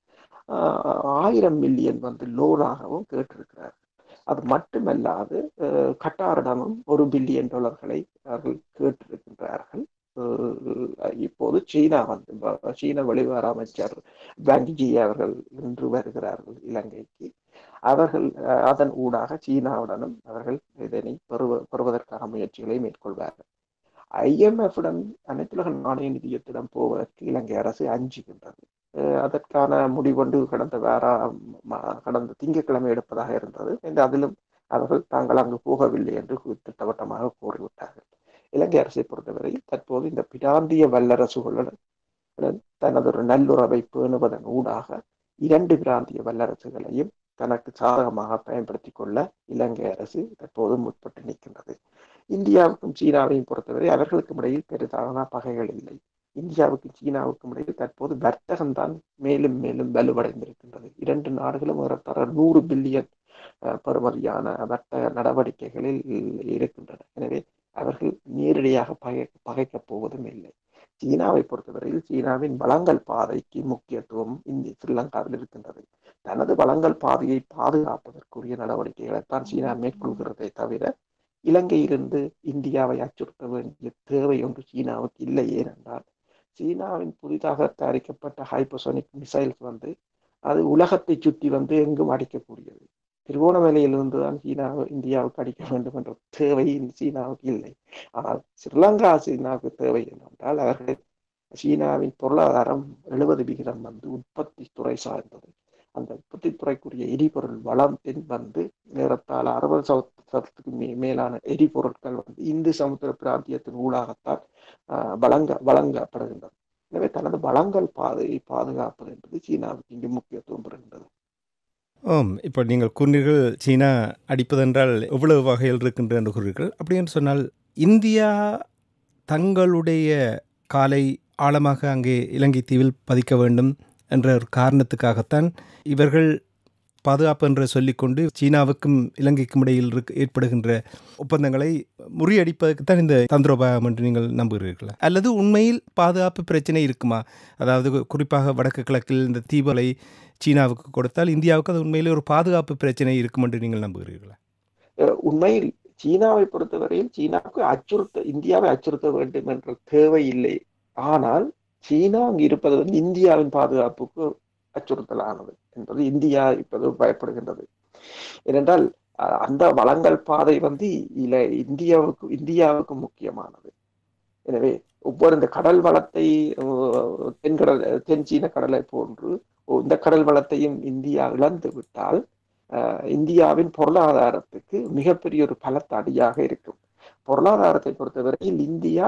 ஆயிரம் மில்லியன் வந்து லோனாகவும் கேட்டிருக்கிறார் அது மட்டுமல்லாது கட்டாரிடமும் ஒரு பில்லியன் டாலர்களை அவர்கள் கேட்டிருக்கின்றார்கள் இப்போது சீனா வந்து சீன வெளிவார அமைச்சர் பேங்கிஜி அவர்கள் இன்று வருகிறார்கள் இலங்கைக்கு அவர்கள் அதன் ஊடாக சீனாவுடனும் அவர்கள் இதனை பெறுவ பெறுவதற்கான முயற்சிகளை மேற்கொள்வார்கள் ஐஎம்எஃபிடம் அனைத்துலக நாணய நிதியத்திடம் போவதற்கு இலங்கை அரசு அஞ்சுகின்றது அதற்கான முடிவொன்று கடந்த வேற கடந்த திங்கட்கிழமை எடுப்பதாக இருந்தது என்று அதிலும் அவர்கள் தாங்கள் அங்கு போகவில்லை என்று திட்டவட்டமாக கூறிவிட்டார்கள் இலங்கை அரசை பொறுத்தவரை தற்போது இந்த பிராந்திய வல்லரசுகளுடன் தனது ஒரு நல்லுறவை பேணுவதன் ஊடாக இரண்டு பிராந்திய வல்லரசுகளையும் தனக்கு சாதகமாக பயன்படுத்திக் கொள்ள இலங்கை அரசு தற்போது முற்பட்டு நிற்கின்றது இந்தியாவுக்கும் சீனாவையும் பொறுத்தவரை அவர்களுக்கும் இடையில் பெரிதான பகைகள் இல்லை இந்தியாவுக்கும் சீனாவுக்கும் இடையில் தற்போது வர்த்தகம் தான் மேலும் மேலும் வலுவடைந்திருக்கின்றது இரண்டு நாடுகளும் ஏறத்தாழ நூறு பில்லியன் பெறுமதியான வர்த்தக நடவடிக்கைகளில் இருக்கின்றன எனவே அவர்கள் நேரடியாக பகை பகைக்கப் போவதும் இல்லை சீனாவை பொறுத்தவரையில் சீனாவின் வளங்கள் பாதைக்கு முக்கியத்துவம் இந்திய ஸ்ரீலங்காவில் இருக்கின்றது தனது வளங்கள் பாதையை பாதுகாப்பதற்குரிய நடவடிக்கைகளைத்தான் சீனா மேற்கொள்கிறதை தவிர இலங்கையிலிருந்து இந்தியாவை அச்சுறுத்த வேண்டிய தேவை ஒன்று சீனாவுக்கு இல்லை ஏனென்றால் சீனாவின் புதிதாக தயாரிக்கப்பட்ட ஹைப்போசோனிக் மிசைல்ஸ் வந்து அது உலகத்தை சுற்றி வந்து எங்கும் அடிக்கக்கூடியது திருவோணமலையிலிருந்து தான் சீனா இந்தியாவுக்கு அடிக்க வேண்டும் என்ற தேவை சீனாவுக்கு இல்லை ஆனால் ஸ்ரீலங்கா சீனாவுக்கு தேவை என்னவென்றால் அவர்கள் சீனாவின் பொருளாதாரம் எழுபது விகிதம் வந்து உற்பத்தி துறை சார்ந்தது அந்த உற்பத்தி துறைக்குரிய எரிபொருள் வளம் தென் வந்து நேரத்தால் அறுபது சதத்துக்கு மே மேலான எரிபொருட்கள் வந்து இந்து சமுத்திர பிராந்தியத்தின் ஊடாகத்தான் வழங்க வழங்கப்படுகின்றது எனவே தனது வளங்கள் பாதையை பாதுகாப்பது என்பது சீனாவுக்கு இங்கு முக்கியத்துவம் பெறுகின்றது
ஆம் இப்போ நீங்கள் கூறினீர்கள் சீனா அடிப்பதென்றால் எவ்வளவு வகையில் இருக்கின்ற என்று கூறுகிறீர்கள் அப்படி என்று சொன்னால் இந்தியா தங்களுடைய காலை ஆழமாக அங்கே இலங்கை தீவில் பதிக்க வேண்டும் என்ற ஒரு காரணத்துக்காகத்தான் இவர்கள் பாதுகாப்பு என்று சொல்லிக்கொண்டு சீனாவுக்கும் இலங்கைக்கும் இடையில் இருக்க ஏற்படுகின்ற ஒப்பந்தங்களை முறியடிப்பதற்குத்தான் இந்த தந்திரோபாயம் என்று நீங்கள் நம்புகிறீர்களா அல்லது உண்மையில் பாதுகாப்பு பிரச்சனை இருக்குமா அதாவது குறிப்பாக வடக்கு கிழக்கில் இந்த தீவுகளை சீனாவுக்கு கொடுத்தால் இந்தியாவுக்கு அது உண்மையிலே ஒரு பாதுகாப்பு பிரச்சனை இருக்கும் என்று நீங்கள் நம்புகிறீர்களா
உண்மையில் சீனாவை பொறுத்தவரையில் சீனாவுக்கு அச்சுறுத்த இந்தியாவை அச்சுறுத்த வேண்டும் என்ற தேவை இல்லை ஆனால் சீனா அங்கு இருப்பது வந்து இந்தியாவின் பாதுகாப்புக்கு அச்சுறுத்தலானது என்பது இந்தியா இப்போது பயப்படுகின்றது ஏனென்றால் அந்த வளங்கள் பாதை வந்து இல இந்தியாவுக்கு இந்தியாவுக்கு முக்கியமானது எனவே ஒவ்வொரு இந்த கடல் வளத்தை தென்கடல் தென் சீன கடலை போன்று இந்த கடல் வளத்தையும் இந்தியா இழந்து விட்டால் இந்தியாவின் பொருளாதாரத்துக்கு மிகப்பெரிய ஒரு பலத்த அடியாக இருக்கும் பொருளாதாரத்தை பொறுத்தவரையில் இந்தியா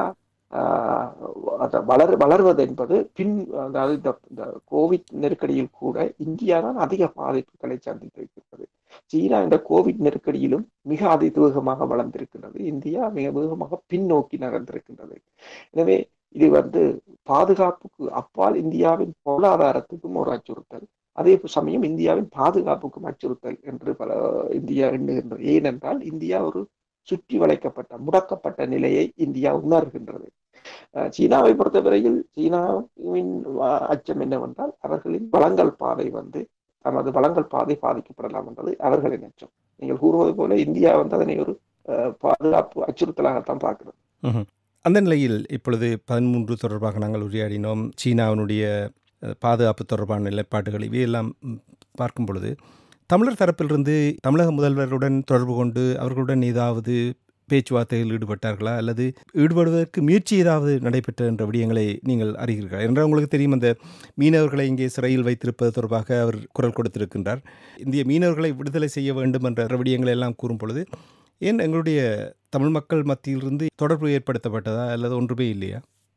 வளர் வளர்வது என்பது பின் அதாவது இந்த இந்த கோவிட் நெருக்கடியில் கூட இந்தியா தான் அதிக பாதிப்புகளை சந்தித்திருக்கிறது சீனா இந்த கோவிட் நெருக்கடியிலும் மிக அதிவேகமாக வளர்ந்திருக்கின்றது இந்தியா மிக வேகமாக பின்னோக்கி நகர்ந்திருக்கின்றது எனவே இது வந்து பாதுகாப்புக்கு அப்பால் இந்தியாவின் பொருளாதாரத்துக்கும் ஒரு அச்சுறுத்தல் அதே சமயம் இந்தியாவின் பாதுகாப்புக்கும் அச்சுறுத்தல் என்று பல இந்தியா எண்ணுகின்றது ஏனென்றால் இந்தியா ஒரு சுற்றி வளைக்கப்பட்ட முடக்கப்பட்ட நிலையை இந்தியா உணர்கின்றது சீனாவை பொறுத்தவரையில் சீனாவின் அச்சம் என்னவென்றால் அவர்களின் வளங்கள் பாதை வந்து தமது வளங்கள் பாதை பாதிக்கப்படலாம் என்றது அவர்களின் அச்சம் நீங்கள் கூறுவது போல இந்தியா வந்து அதனை ஒரு பாதுகாப்பு அச்சுறுத்தலாகத்தான் பார்க்கிறது
அந்த நிலையில் இப்பொழுது பதிமூன்று தொடர்பாக நாங்கள் உரையாடினோம் சீனாவினுடைய பாதுகாப்பு தொடர்பான நிலைப்பாடுகள் இவையெல்லாம் பார்க்கும் பொழுது தமிழர் தரப்பிலிருந்து தமிழக முதல்வருடன் தொடர்பு கொண்டு அவர்களுடன் ஏதாவது பேச்சுவார்த்தையில் ஈடுபட்டார்களா அல்லது ஈடுபடுவதற்கு முயற்சி ஏதாவது நடைபெற்ற என்ற விடயங்களை நீங்கள் அறிகிறீர்களா என்றால் உங்களுக்கு தெரியும் அந்த மீனவர்களை இங்கே சிறையில் வைத்திருப்பது தொடர்பாக அவர் குரல் கொடுத்திருக்கின்றார் இந்திய மீனவர்களை விடுதலை செய்ய வேண்டும் என்ற விடயங்களை எல்லாம் கூறும் பொழுது ஏன் எங்களுடைய தமிழ் மக்கள் மத்தியிலிருந்து தொடர்பு ஏற்படுத்தப்பட்டதா அல்லது ஒன்றுமே இல்லையா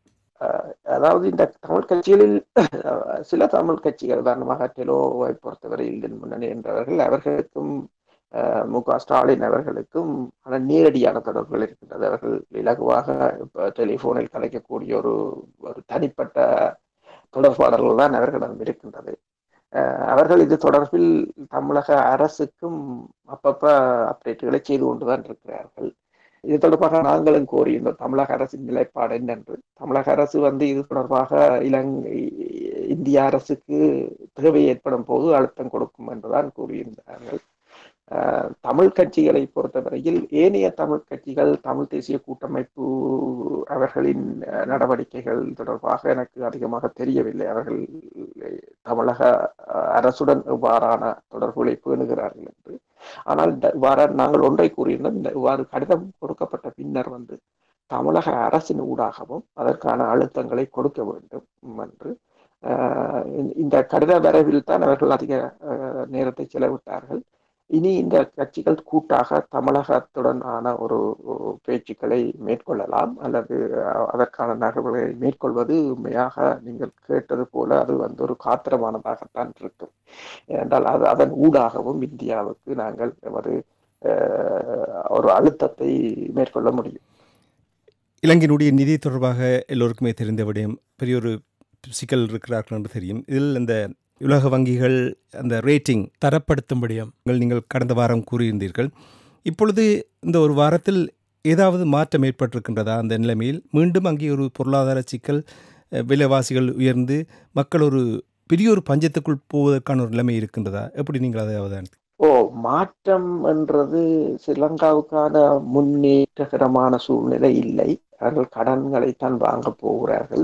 அதாவது இந்த தமிழ் கட்சிகளில் சில தமிழ் கட்சிகள் உதாரணமாக டெலோவை பொறுத்தவரை இந்தியன் முன்னணி என்றவர்கள் அவர்களுக்கும் மு க ஸ்டாலின் அவர்களுக்கும் நேரடியான தொடர்புகள் இருக்கின்றது அவர்கள் இலகுவாக டெலிஃபோனில் கலைக்கக்கூடிய ஒரு ஒரு தனிப்பட்ட தொடர்பாளர்கள் தான் அவர்களிடம் இருக்கின்றது அவர்கள் இது தொடர்பில் தமிழக அரசுக்கும் அப்பப்ப அப்டேட்டுகளை செய்து கொண்டுதான் இருக்கிறார்கள் இது தொடர்பாக நாங்களும் கோரியிருந்தோம் தமிழக அரசின் நிலைப்பாடு என்னென்று தமிழக அரசு வந்து இது தொடர்பாக இலங்கை இந்திய அரசுக்கு தேவை ஏற்படும் போது அழுத்தம் கொடுக்கும் என்றுதான் கூறியிருந்தார்கள் தமிழ் கட்சிகளை பொறுத்தவரையில் ஏனைய தமிழ் கட்சிகள் தமிழ் தேசிய கூட்டமைப்பு அவர்களின் நடவடிக்கைகள் தொடர்பாக எனக்கு அதிகமாக தெரியவில்லை அவர்கள் தமிழக அரசுடன் இவ்வாறான தொடர்புகளை பேணுகிறார்கள் என்று ஆனால் இவ்வாறு நாங்கள் ஒன்றை கூறியிருந்தோம் இந்த இவ்வாறு கடிதம் கொடுக்கப்பட்ட பின்னர் வந்து தமிழக அரசின் ஊடாகவும் அதற்கான அழுத்தங்களை கொடுக்க வேண்டும் என்று இந்த கடித வரைவில் தான் அவர்கள் அதிக நேரத்தை செலவிட்டார்கள் இனி இந்த கட்சிகள் கூட்டாக தமிழகத்துடன் ஆன ஒரு பேச்சுக்களை மேற்கொள்ளலாம் அல்லது அதற்கான நகர்வுகளை மேற்கொள்வது உண்மையாக நீங்கள் கேட்டது போல அது வந்து ஒரு காத்திரமானதாகத்தான் இருக்கும் என்றால் அது அதன் ஊடாகவும் இந்தியாவுக்கு நாங்கள் எமது ஒரு அழுத்தத்தை மேற்கொள்ள முடியும்
இலங்கையினுடைய நிதி தொடர்பாக எல்லோருக்குமே தெரிந்த விடயம் பெரிய ஒரு சிக்கல் இருக்கிறார்கள் என்று தெரியும் இதில் இந்த உலக வங்கிகள் அந்த ரேட்டிங்
தரப்படுத்தும்படியும்
நீங்கள் கடந்த வாரம் கூறியிருந்தீர்கள் இப்பொழுது இந்த ஒரு வாரத்தில் ஏதாவது மாற்றம் ஏற்பட்டிருக்கின்றதா அந்த நிலைமையில் மீண்டும் அங்கே ஒரு பொருளாதார சிக்கல் விலைவாசிகள் உயர்ந்து மக்கள் ஒரு பெரிய ஒரு பஞ்சத்துக்குள் போவதற்கான ஒரு நிலைமை இருக்கின்றதா எப்படி நீங்கள் அதை அவதானித்து
ஓ மாற்றம் என்றது ஸ்ரீலங்காவுக்கான முன்னேற்றகரமான சூழ்நிலை இல்லை அவர்கள் கடன்களை தான் வாங்க போகிறார்கள்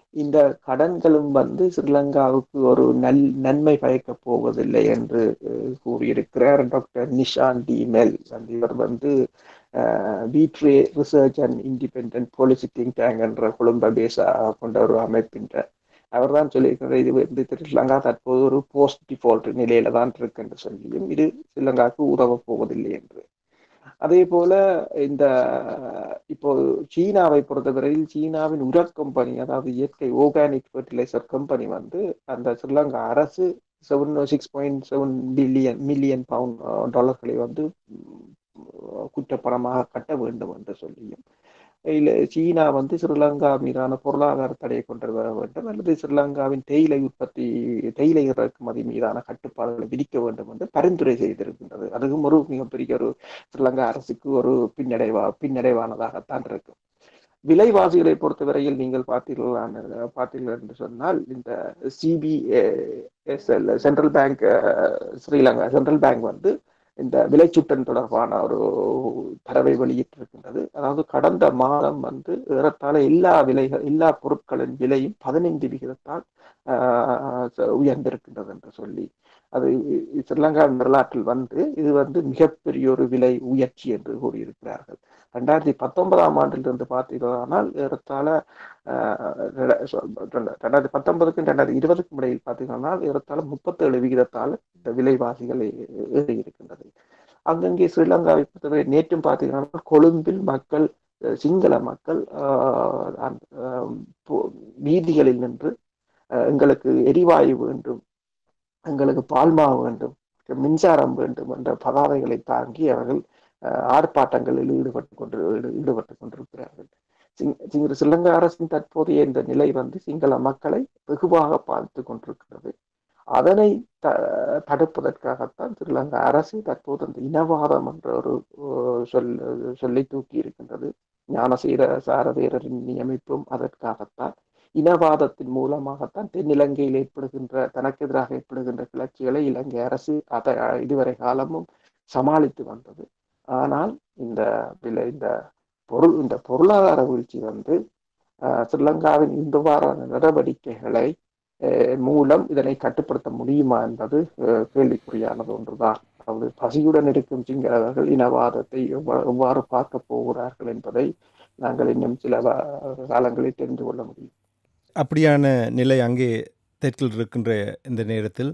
இந்த கடன்களும் வந்து ஸ்ரீலங்காவுக்கு ஒரு நல் நன்மை பயக்கப் போவதில்லை என்று கூறியிருக்கிறார் டாக்டர் நிஷான் டி மெல் இவர் வந்து வீட்ரே research and independent policy think tank என்ற கொழும்பை பேச கொண்ட ஒரு அமைப்பின்ற அவர் தான் சொல்லியிருக்கிறார் இது வந்து ஸ்ரீலங்கா தற்போது ஒரு போஸ்ட் டிஃபால்ட் நிலையில தான் இருக்கு என்று சொல்லியும் இது ஸ்ரீலங்காவுக்கு உதவ போவதில்லை என்று அதே போல இந்த இப்போ சீனாவை பொறுத்தவரையில் சீனாவின் உர கம்பெனி அதாவது இயற்கை ஆர்கானிக் ஃபர்டிலைசர் கம்பெனி வந்து அந்த ஸ்ரீலங்கா அரசு seven six point seven billion million pound டாலர்களை வந்து குற்றப்பணமாக கட்ட வேண்டும் என்று சொல்லியும் இல்லை சீனா வந்து ஸ்ரீலங்கா மீதான பொருளாதார தடையை கொண்டு வர வேண்டும் அல்லது ஸ்ரீலங்காவின் தேயிலை உற்பத்தி தேயிலை இறக்குமதி மீதான கட்டுப்பாடுகளை விதிக்க வேண்டும் என்று பரிந்துரை செய்திருக்கின்றது அதுவும் ஒரு மிகப்பெரிய ஒரு ஸ்ரீலங்கா அரசுக்கு ஒரு பின்னடைவா பின்னடைவானதாகத்தான் இருக்கும் விலைவாசிகளை பொறுத்தவரையில் நீங்கள் பார்த்தீர்கள் பார்த்தீர்கள் என்று சொன்னால் இந்த CBSL central bank Sri Lanka central bank வந்து இந்த விலைச்சுட்டன் தொடர்பான ஒரு தரவை வெளியிட்டிருக்கின்றது அதாவது கடந்த மாதம் வந்து ஏறத்தாழ எல்லா விலைகள் எல்லா பொருட்களின் விலையும் பதினைந்து விகிதத்தால் உயர்ந்திருக்கின்றது என்று சொல்லி அது ஸ்ரீலங்கா வரலாற்றில் வந்து இது வந்து மிகப்பெரிய ஒரு விலை உயர்ச்சி என்று கூறியிருக்கிறார்கள் ரெண்டாயிரத்தி பத்தொன்பதாம் ஆண்டிலிருந்து பார்த்தீர்களானால் ஏறத்தாழ ரெண்டாயிரத்தி பத்தொன்பதுக்கும் ரெண்டாயிரத்தி இருபதுக்கும் இடையில் பார்த்தீங்கன்னா ஏறத்தாழ முப்பத்தேழு விகிதத்தால் இந்த விலைவாசிகள் ஏறி இருக்கின்றது அங்கங்கே ஸ்ரீலங்காவை பொறுத்தவரை நேற்றும் பார்த்தீங்கன்னா கொழும்பில் மக்கள் சிங்கள மக்கள் வீதிகளில் நின்று எங்களுக்கு எரிவாயு வேண்டும் எங்களுக்கு பால்மா வேண்டும் மின்சாரம் வேண்டும் என்ற பதாதைகளை தாங்கி அவர்கள் ஆர்ப்பாட்டங்களில் ஈடுபட்டு கொண்டு ஈடுபட்டு கொண்டிருக்கிறார்கள் சிங்க ஸ்ரீலங்கா அரசின் தற்போதைய இந்த நிலை வந்து சிங்கள மக்களை வெகுவாக பார்த்து கொண்டிருக்கிறது அதனை த தடுப்பதற்காகத்தான் ஸ்ரீலங்கா அரசு தற்போது அந்த இனவாதம் என்ற ஒரு சொல் சொல்லி தூக்கி இருக்கின்றது ஞானசீர சாரதீரரின் நியமிப்பும் அதற்காகத்தான் இனவாதத்தின் மூலமாகத்தான் தென்னிலங்கையில் ஏற்படுகின்ற தனக்கு எதிராக ஏற்படுகின்ற கிளர்ச்சிகளை இலங்கை அரசு அதை இதுவரை காலமும் சமாளித்து வந்தது ஆனால் இந்த இந்த பொருள் இந்த பொருளாதார வீழ்ச்சி வந்து ஸ்ரீலங்காவின் இந்த வாரான நடவடிக்கைகளை மூலம் இதனை கட்டுப்படுத்த முடியுமா என்பது கேள்விக்குறியானது ஒன்றுதான் அதாவது பசியுடன் இருக்கும் சிங்களவர்கள் இனவாதத்தை எவ்வாறு பார்க்க போகிறார்கள் என்பதை நாங்கள் இன்னும் சில காலங்களில் தெரிந்து கொள்ள முடியும்
அப்படியான நிலை அங்கே தெற்கில் இருக்கின்ற இந்த நேரத்தில்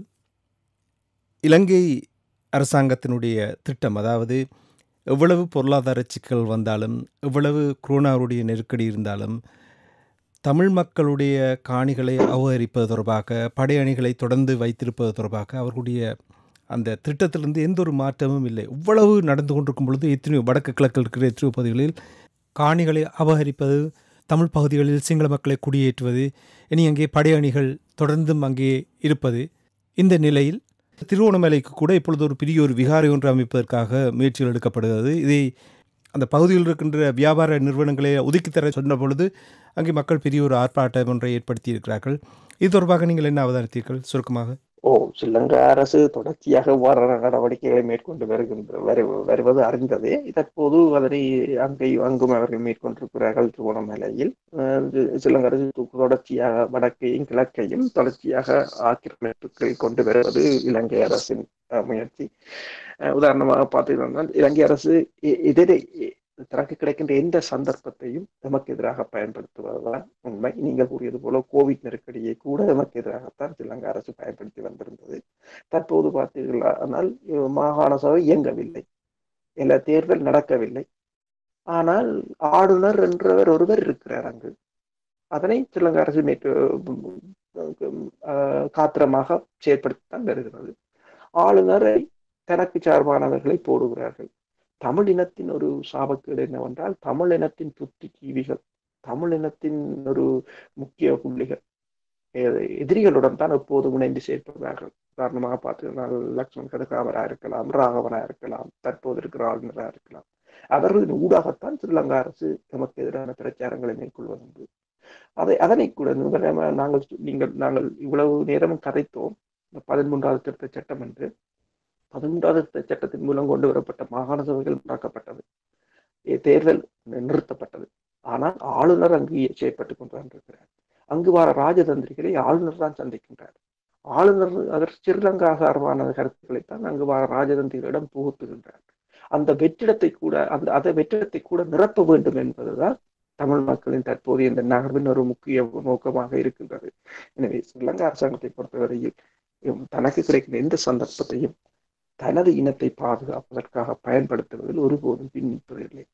இலங்கை அரசாங்கத்தினுடைய திட்டம் அதாவது எவ்வளவு பொருளாதார சிக்கல் வந்தாலும் எவ்வளவு குரோனாவுடைய நெருக்கடி இருந்தாலும் தமிழ் மக்களுடைய காணிகளை அபகரிப்பது தொடர்பாக படையணிகளை தொடர்ந்து வைத்திருப்பது தொடர்பாக அவர்களுடைய அந்த திட்டத்திலிருந்து எந்த ஒரு மாற்றமும் இல்லை இவ்வளவு நடந்து கொண்டிருக்கும் பொழுது எத்தனையோ வடக்கு கிழக்கில் இருக்கிற எத்தனையோ பகுதிகளில் காணிகளை அபகரிப்பது தமிழ் பகுதிகளில் சிங்கள மக்களை குடியேற்றுவது இனி அங்கே படையணிகள் தொடர்ந்தும் அங்கே இருப்பது இந்த நிலையில் திருவோணமலைக்கு கூட இப்பொழுது ஒரு பெரிய ஒரு விகாரை ஒன்று அமைப்பதற்காக முயற்சிகள் எடுக்கப்படுகிறது இதை அந்த பகுதியில் இருக்கின்ற வியாபார நிறுவனங்களை ஒதுக்கித்தர சொன்ன பொழுது அங்கே மக்கள் பெரிய ஒரு ஆர்ப்பாட்டம் ஒன்றை ஏற்படுத்தி இருக்கிறார்கள் இது தொடர்பாக நீங்கள் என்ன அவதானித்தீர்கள் சுருக்கமாக
ஓ ஸ்ரீலங்கா அரசு தொடர்ச்சியாக இவ்வாறான நடவடிக்கைகளை மேற்கொண்டு வருகின்ற வருவது அறிந்ததே தற்போது அதனை அங்கே அங்கும் அவர்கள் மேற்கொண்டிருக்கிறார்கள் திருவோணமலையில் ஸ்ரீலங்கா அரசு தொடர்ச்சியாக வடக்கையும் கிழக்கையும் தொடர்ச்சியாக ஆக்கிரமிப்புகள் கொண்டு வருவது இலங்கை அரசின் முயற்சி உதாரணமாக பார்த்தீங்கன்னா இலங்கை அரசு எதிரே தனக்கு கிடைக்கின்ற எந்த சந்தர்ப்பத்தையும் நமக்கு எதிராக பயன்படுத்துவதுதான் உண்மை நீங்கள் கூறியது போல கோவிட் நெருக்கடியை கூட நமக்கு எதிராகத்தான் ஸ்ரீலங்கா அரசு பயன்படுத்தி வந்திருந்தது தற்போது பார்த்தீர்களா ஆனால் மாகாண சபை இயங்கவில்லை இல்ல தேர்தல் நடக்கவில்லை ஆனால் ஆளுநர் என்றவர் ஒருவர் இருக்கிறார் அங்கு அதனை ஸ்ரீலங்கா அரசு மேற்கு காத்திரமாக செயற்படுத்தித்தான் வருகிறது ஆளுநரை தனக்கு சார்பானவர்களை போடுகிறார்கள் தமிழ் இனத்தின் ஒரு சாபக்கேடு என்னவென்றால் தமிழ் இனத்தின் புத்திஜீவிகள் தமிழ் இனத்தின் ஒரு முக்கிய புள்ளிகள் எதிரிகளுடன் தான் எப்போதும் இணைந்து செயற்படுவார்கள் உதாரணமாக பார்த்தீங்கன்னா லக்ஷ்மண் கடுகாவரா இருக்கலாம் ராகவனா இருக்கலாம் தற்போது இருக்கிற ஆளுநரா இருக்கலாம் அவர்களின் ஊடாகத்தான் ஸ்ரீலங்கா அரசு நமக்கு எதிரான பிரச்சாரங்களை மேற்கொள்வது அதை அதனை கூட நாங்கள் நீங்கள் நாங்கள் இவ்வளவு நேரமும் கதைத்தோம் பதிமூன்றாவது திருத்த சட்டம் என்று பதிமூன்றாவது சட்டத்தின் மூலம் கொண்டு வரப்பட்ட மாகாண சபைகள் முடக்கப்பட்டது தேர்தல் நிறுத்தப்பட்டது ஆனால் ஆளுநர் அங்கு செயற்பட்டுக் கொண்டு வந்திருக்கிறார் அங்கு வர ராஜதந்திரிகளை ஆளுநர் தான் சந்திக்கின்றார் ஆளுநர் அவர் ஸ்ரீலங்கா சார்பான கருத்துக்களைத்தான் அங்கு வர ராஜதந்திரிகளிடம் புகுத்துகின்றார் அந்த வெற்றிடத்தை கூட அந்த அதை வெற்றிடத்தை கூட நிரப்ப வேண்டும் என்பதுதான் தமிழ் மக்களின் தற்போதைய இந்த நகர்வின் ஒரு முக்கிய நோக்கமாக இருக்கின்றது எனவே ஸ்ரீலங்கா அரசாங்கத்தை பொறுத்தவரையில் தனக்கு கிடைக்கிற எந்த சந்தர்ப்பத்தையும் தனது இனத்தை பாதுகாப்பதற்காக பயன்படுத்துவதில் ஒருபோதும் பின்னிப்பதில்லை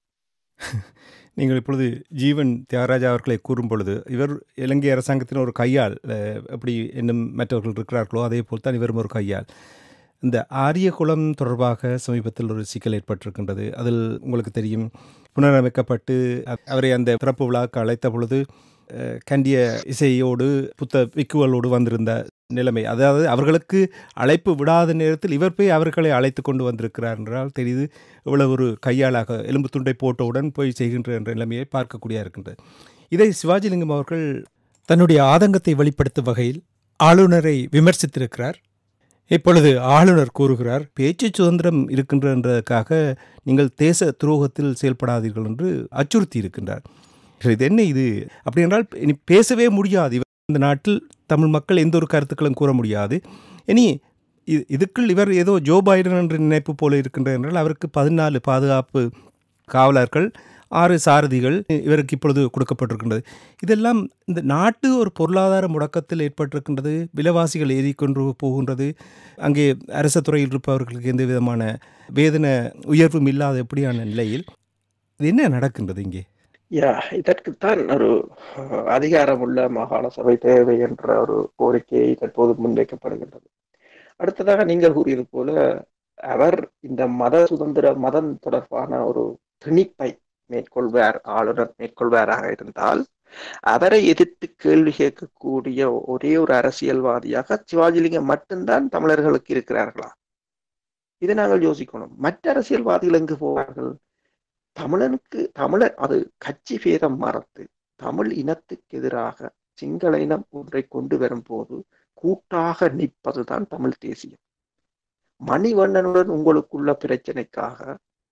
நீங்கள் இப்பொழுது ஜீவன் தியாகராஜா அவர்களை கூறும் பொழுது இவர் இலங்கை அரசாங்கத்தின் ஒரு கையால் எப்படி இன்னும் மற்றவர்கள் இருக்கிறார்களோ அதே போல் தான் இவரும் ஒரு கையால் இந்த ஆரியகுளம் தொடர்பாக சமீபத்தில் ஒரு சிக்கல் ஏற்பட்டிருக்கின்றது அதில் உங்களுக்கு தெரியும் புனரமைக்கப்பட்டு அவரை அந்த பிறப்பு விழாவுக்கு அழைத்த பொழுது கண்டிய இசையோடு புத்த விக்குவலோடு வந்திருந்த நிலைமை அதாவது அவர்களுக்கு அழைப்பு விடாத நேரத்தில் இவர் போய் அவர்களை அழைத்து கொண்டு வந்திருக்கிறார் என்றால் தெரியுது இவ்வளவு ஒரு கையாளாக எலும்பு துண்டை போட்டவுடன் போய் செய்கின்ற என்ற நிலைமையை பார்க்கக்கூடிய இருக்கின்றது இதை சிவாஜிலிங்கம் அவர்கள் தன்னுடைய ஆதங்கத்தை வெளிப்படுத்தும் வகையில் ஆளுநரை விமர்சித்திருக்கிறார் இப்பொழுது ஆளுநர் கூறுகிறார் பேச்சு சுதந்திரம் இருக்கின்றதற்காக நீங்கள் தேச துரோகத்தில் செயல்படாதீர்கள் என்று அச்சுறுத்தி இருக்கின்றார் இது என்ன இது அப்படி என்றால் இனி பேசவே முடியாது இந்த நாட்டில் தமிழ் மக்கள் எந்த ஒரு கருத்துக்களும் கூற முடியாது இனி இதுக்குள் இவர் ஏதோ ஜோ பைடன் என்ற நினைப்பு போல இருக்கின்ற என்றால் அவருக்கு பதினாலு பாதுகாப்பு காவலர்கள் ஆறு சாரதிகள் இவருக்கு இப்பொழுது கொடுக்கப்பட்டிருக்கின்றது இதெல்லாம் இந்த நாட்டு ஒரு பொருளாதார முடக்கத்தில் ஏற்பட்டிருக்கின்றது விலைவாசிகள் ஏறிக்கொண்டு போகின்றது அங்கே அரசு துறையில் இருப்பவர்களுக்கு எந்த விதமான வேதனை உயர்வும் இல்லாத எப்படியான நிலையில் இது என்ன நடக்கின்றது இங்கே
யா இதற்குத்தான் ஒரு அதிகாரமுள்ள மாகாண சபை தேவை என்ற ஒரு கோரிக்கையை தற்போது முன்வைக்கப்படுகின்றது அடுத்ததாக நீங்கள் கூறியது போல அவர் இந்த மத சுதந்திர மதம் தொடர்பான ஒரு திணிப்பை மேற்கொள்வார் ஆளுநர் மேற்கொள்வாராக இருந்தால் அவரை எதிர்த்து கேள்வி கேட்கக்கூடிய ஒரே ஒரு அரசியல்வாதியாக சிவாஜிலிங்கம் மட்டும்தான் தமிழர்களுக்கு இருக்கிறார்களா இதை நாங்கள் யோசிக்கணும் மற்ற அரசியல்வாதிகள் எங்கு போவார்கள் தமிழனுக்கு தமிழர் அது கட்சி பேதம் மறந்து தமிழ் இனத்துக்கு எதிராக சிங்கள இனம் ஒன்றை கொண்டு வரும் போது கூட்டாக நிற்பதுதான் தமிழ் தேசியம் மணிவண்ணனுடன் உங்களுக்குள்ள பிரச்சனைக்காக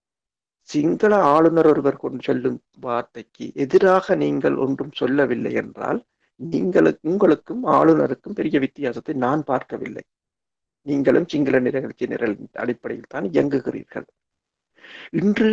சிங்கள ஆளுநர் ஒருவர் கொண்டு செல்லும் வார்த்தைக்கு எதிராக நீங்கள் ஒன்றும் சொல்லவில்லை என்றால் நீங்களுக்கு உங்களுக்கும் ஆளுநருக்கும் பெரிய வித்தியாசத்தை நான் பார்க்கவில்லை நீங்களும் சிங்கள நிகழ்ச்சி நிரல் அடிப்படையில் தான் இயங்குகிறீர்கள் இன்று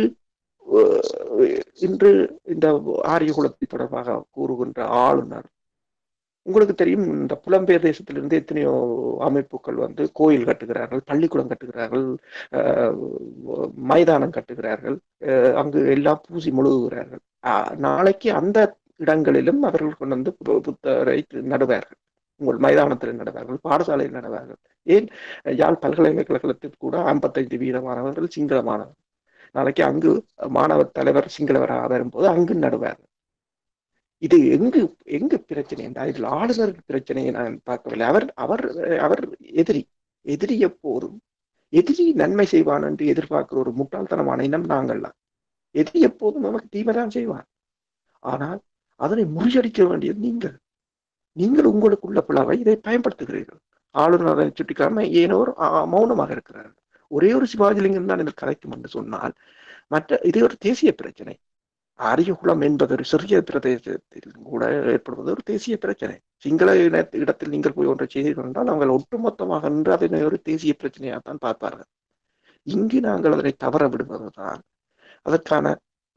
இன்று இந்த ஆரியகுலத்தை தொடர்பாக கூறுகின்ற ஆளுநர் உங்களுக்கு தெரியும் இந்த புலம்பெயர் தேசத்திலிருந்து எத்தனையோ அமைப்புகள் வந்து கோயில் கட்டுகிறார்கள் பள்ளிக்கூடம் கட்டுகிறார்கள் மைதானம் கட்டுகிறார்கள் அங்கு எல்லாம் பூசி முழுகுகிறார்கள் நாளைக்கு அந்த இடங்களிலும் அவர்கள் கொண்டு வந்து புத்தரை நடுவார்கள் உங்கள் மைதானத்தில் நடுவார்கள் பாடசாலையில் நடுவார்கள் ஏன் யாழ் பல்கலைக்கழகத்தில் கூட ஐம்பத்தைந்து வீதமானவர்கள் சிங்களமானவர்கள் நாளைக்கு அங்கு மாணவர் தலைவர் சிங்களவராக வரும்போது அங்கு நடுவார் இது எங்கு எங்கு பிரச்சனை என்றால் இதில் ஆளுநருக்கு பிரச்சனையை நான் பார்க்கவில்லை அவர் அவர் அவர் எதிரி எதிரி எப்போதும் எதிரி நன்மை செய்வான் என்று எதிர்பார்க்கிற ஒரு முட்டாள்தனமான இனம் நாங்கள்லாம் எதிரி எப்போதும் நமக்கு தீமைதான் செய்வான் ஆனால் அதனை முறியடிக்க வேண்டியது நீங்கள் நீங்கள் உங்களுக்குள்ள பிளவை இதை பயன்படுத்துகிறீர்கள் ஆளுநர் அதை சுட்டிக்காம ஏனோ மௌனமாக இருக்கிறார்கள் ஒரே ஒரு சிவாஜிலிங்கம் தான் இதில் கலைக்கும் என்று சொன்னால் மற்ற இது ஒரு தேசிய பிரச்சனை ஆரியகுளம் என்பது ஒரு சிறிய பிரதேசத்தில் கூட ஏற்படுவது ஒரு தேசிய பிரச்சனை சிங்கள இடத்தில் நீங்கள் போய் ஒன்றை செய்தீர்கள் என்றால் அவங்க ஒட்டுமொத்தமாக நின்று அதனை ஒரு தேசிய பிரச்சனையாகத்தான் பார்ப்பார்கள் இங்கு நாங்கள் அதனை தவற விடுவதுதான் அதற்கான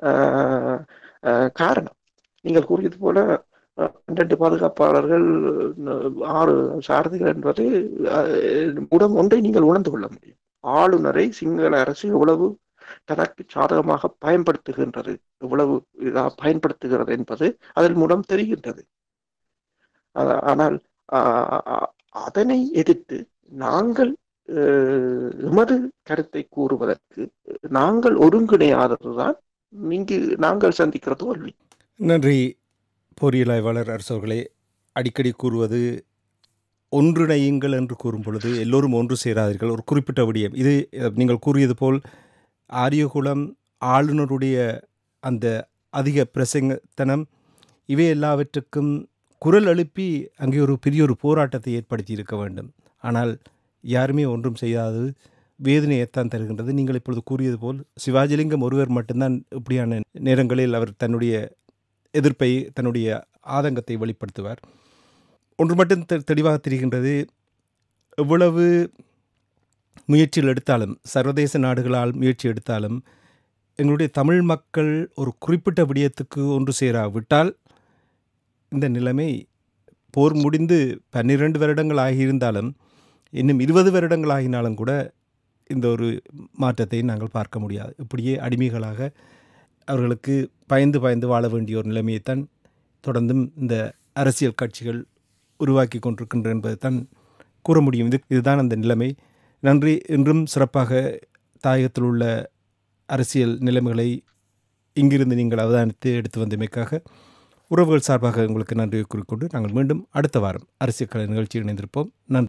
காரணம் நீங்கள் கூறியது போல பன்னெண்டு பாதுகாப்பாளர்கள் ஆறு சாரதிகள் என்பது உடம் ஒன்றை நீங்கள் உணர்ந்து கொள்ள முடியும் ஆளுநரை சிங்கள அரசு எவ்வளவு தனக்கு சாதகமாக பயன்படுத்துகின்றது எவ்வளவு பயன்படுத்துகிறது என்பது அதன் மூலம் தெரிகின்றது ஆனால் அதனை எதிர்த்து நாங்கள் எமது கருத்தை கூறுவதற்கு நாங்கள் ஒருங்கிணையாததுதான் இங்கு நாங்கள் சந்திக்கிற தோல்வி
நன்றி பொறியியல் ஆய்வாளர் அரசவர்களே அடிக்கடி கூறுவது ஒன்றிணையுங்கள் என்று கூறும் பொழுது எல்லோரும் ஒன்று சேராதீர்கள் ஒரு குறிப்பிட்ட விடியம் இது நீங்கள் கூறியது போல் ஆரியகுலம் ஆளுநருடைய அந்த அதிக பிரசங்கத்தனம் இவை எல்லாவற்றுக்கும் குரல் எழுப்பி அங்கே ஒரு பெரிய ஒரு போராட்டத்தை ஏற்படுத்தி இருக்க வேண்டும் ஆனால் யாருமே ஒன்றும் செய்யாது வேதனையைத்தான் தருகின்றது நீங்கள் இப்பொழுது கூறியது போல் சிவாஜிலிங்கம் ஒருவர் மட்டும்தான் இப்படியான நேரங்களில் அவர் தன்னுடைய எதிர்ப்பை தன்னுடைய ஆதங்கத்தை வெளிப்படுத்துவார் ஒன்று மட்டும் தெ தெளிவாக தெரிகின்றது எவ்வளவு முயற்சிகள் எடுத்தாலும் சர்வதேச நாடுகளால் முயற்சி எடுத்தாலும் எங்களுடைய தமிழ் மக்கள் ஒரு குறிப்பிட்ட விடயத்துக்கு ஒன்று சேராவிட்டால் இந்த நிலைமை போர் முடிந்து பன்னிரண்டு வருடங்கள் ஆகியிருந்தாலும் இன்னும் இருபது வருடங்கள் ஆகினாலும் கூட இந்த ஒரு மாற்றத்தை நாங்கள் பார்க்க முடியாது இப்படியே அடிமைகளாக அவர்களுக்கு பயந்து பயந்து வாழ வேண்டிய ஒரு நிலைமையைத்தான் தொடர்ந்தும் இந்த அரசியல் கட்சிகள் உருவாக்கி கொண்டிருக்கின்றன என்பதை தான் கூற முடியும் இது இதுதான் அந்த நிலைமை நன்றி இன்றும் சிறப்பாக தாயகத்தில் உள்ள அரசியல் நிலைமைகளை இங்கிருந்து நீங்கள் அவதானித்து எடுத்து வந்தமைக்காக உறவுகள் சார்பாக உங்களுக்கு நன்றி கூறிக்கொண்டு நாங்கள் மீண்டும் அடுத்த வாரம் அரசியல் கலை நிகழ்ச்சியில் இணைந்திருப்போம் நன்றி